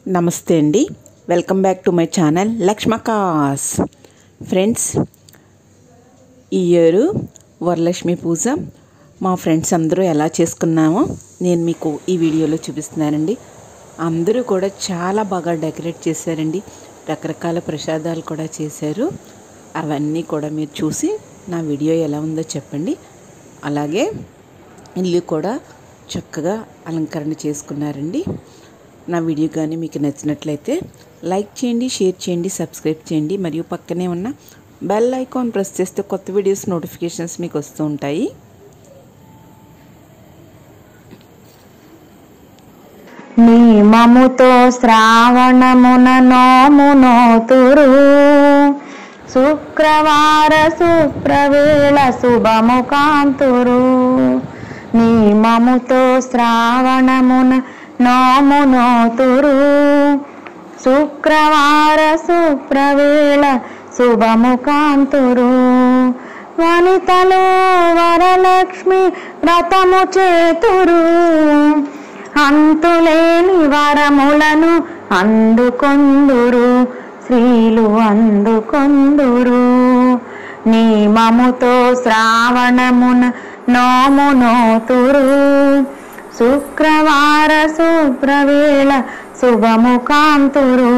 నమస్తే అండి welcome back to my channel లక్ష్మకాస్ ఫ్రెండ్స్ ఈ ఇయర్ వరలక్ష్మి పూజ మా ఫ్రెండ్స్ అందరూ ఎలా చేసుకున్నామో నేను మీకు ఈ వీడియోలో చూపిస్తున్నానండి అందరూ కూడా చాలా బాగా డెకరేట్ చేశారండి రకరకాల ప్రసాదాలు కూడా చేశారు అవన్నీ కూడా మీరు చూసి నా వీడియో ఎలా ఉందో చెప్పండి అలాగే ఇల్లు కూడా చక్కగా అలంకరణ చేసుకున్నారండి నా వీడియో కానీ మీకు నచ్చినట్లయితే లైక్ చేయండి షేర్ చేయండి సబ్స్క్రైబ్ చేయండి మరియు పక్కనే ఉన్న బెల్ ఐకాన్ ప్రెస్ చేస్తే కొత్త వీడియోస్ నోటిఫికేషన్స్ మీకు వస్తూ ఉంటాయి నియమముతో శ్రావణమున నోమునోతురు శుక్రవార సుప్రవేళ శుభము కాంతురు నియమముతో శ్రావణమున నోమునోతురు శుక్రవార సుప్రవేళ శుభము కాంతురు వనితలు వరలక్ష్మి వ్రతము చేతురు అంతులేని వరములను అందుకొందురు స్త్రీలు అందుకొందురు నియమముతో శ్రావణమున నోము నోతురు శుక్రవార శుభ్రవేళ శుభము కాంతురు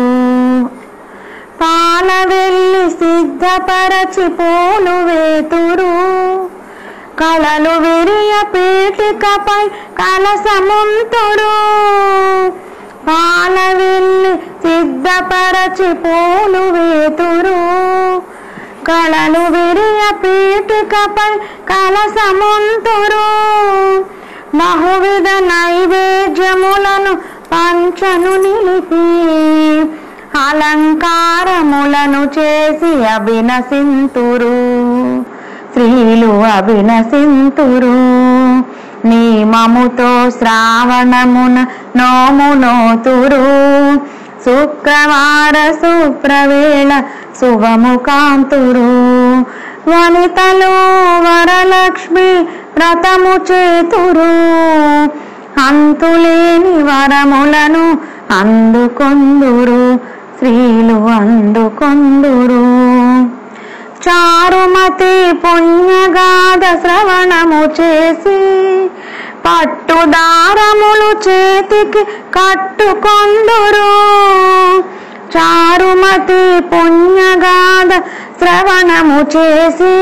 పాల వెళ్ళి సిద్ధపరచి పూలు వేతురు కళలు విరియ పీఠికపై కలసముంతురు పాల వెళ్ళి సిద్ధపరచి పూలు వేతురు కళలు విరియ పీఠికపై కలసముంతురు బహువిధ నైవేద్యములను పంచను నిలిపి అలంకారములను చేసి అభినసింతురు స్త్రీలు అభినసింతురు నియమముతో శ్రావణమున నోము నోతురు శుక్రవార సుప్రవేళ శుభము కాంతురు వనితలు వరలక్ష్మి వ్రతము చేతురు అంతులేని వరములను అందుకొందురు స్త్రీలు అందుకొందురు చారుమతి పుణ్యగాథ శ్రవణము చేసి పట్టుదారములు చేతికి కట్టుకొందురు చారుమతి పుణ్యగాథ శ్రవణము చేసి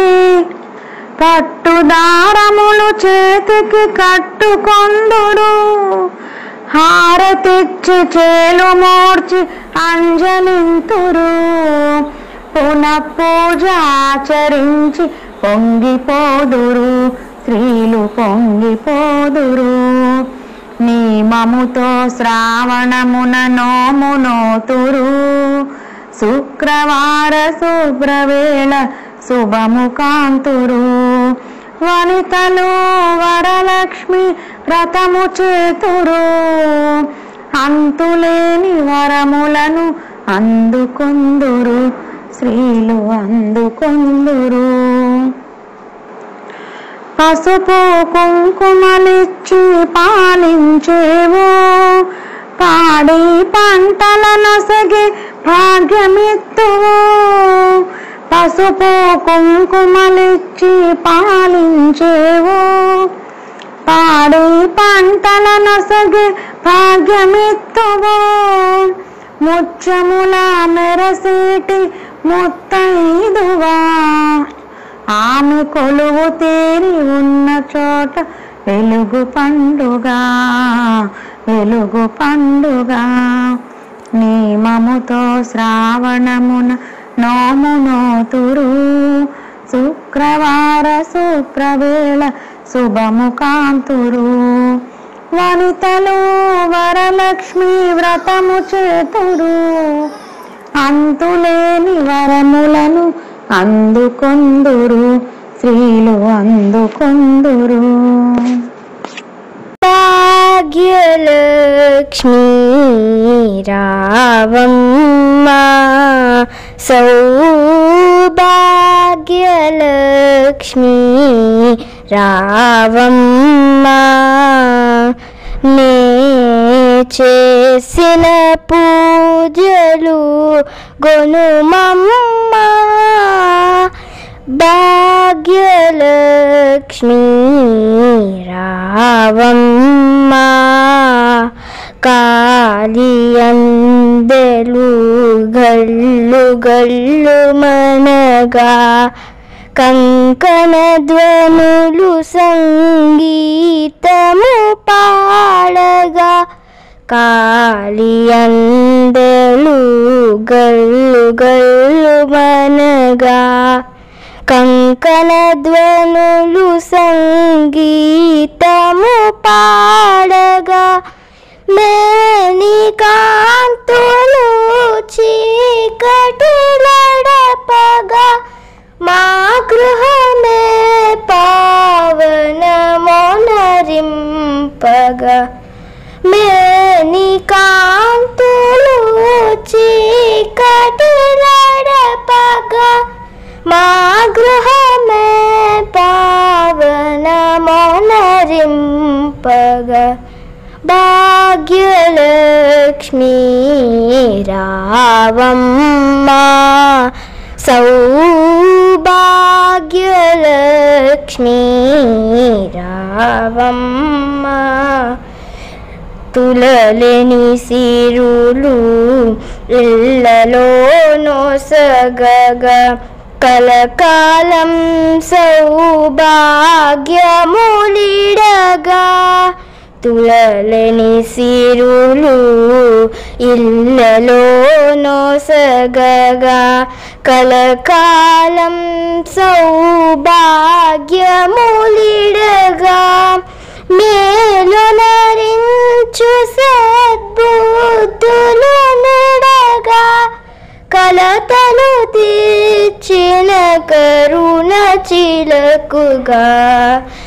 పట్టుదారములు చేతికి కట్టుకొందురు హారతిచ్చి చేలు మోర్చి అంజలింతురు పునః పూజ ఆచరించి పొంగిపోదురు స్త్రీలు పొంగిపోదురు నియమముతో శ్రావణమున నోము నోతురు శుక్రవార శుభ్రవేళ శుభము కాంతురు వనితలు వరలక్ష్మి వ్రతము చేతురు అంతులేని వరములను అందుకొందురు స్త్రీలు అందుకొందురు పసుపు కుంకుమలిచ్చి పాలించేవో పాడి పంటల నొసగి భాగ్యమిత్తువు పసుపు కుంకుమలిచ్చి పాలించేవో పాడి పంటల నొసగి భాగ్యమిత్తువు ముత్యముల మెరసేటి ముత్తైదువా ఆమె కొలువు తేరి ఉన్న చోట వెలుగు పండుగ వెలుగు పండుగ నియమముతో శ్రావణమున నోము నోతురు శుక్రవార శుక్రవేళ శుభము కాంతురు వనితలు వరలక్ష్మి వ్రతము చేతురు అంతులేని వరములను అందుకొందురు స్త్రీలు అందుకొందురు భాగ్యలక్ష్మీ రావమ్మ సౌభాగ్యలక్ష్మీ రావమ్మ నే చేసిన పూజలు గొనుమమ్మ భాగ్యలక్ష్మి రావమ్మ కాళియందెలు గల్లు గల్లు మనగా కంకణ ధ్వనులు సంగీతము పాడగా కాళియందెలు గల్లు గల్లు మనగా కంకణ ధ్వనులు సంగీతము పాడగా మేని కాంతులు చీకటిలడపగా మా గృహమే పావనమోనరింపగా మేని కాంతులు చీకటిలడపగా మా గృహమే పావనమోనరింపగా భాగ్యలక్ష్మీ రావమ్మ సౌభాగ్యలక్ష్మీ రావమ్మ తులలేని సిరులు ఇళ్ళలో నొసగగా కలకాలం సౌభాగ్యములిడగా తులలేని సిరులు ఇళ్ళలో నొసగగా కలకాలం సౌభాగ్యములిడగా మేలు నరించు సద్బుద్ధులు నిడగా కలతలు తీర్చిన కరుణ చిలకుగా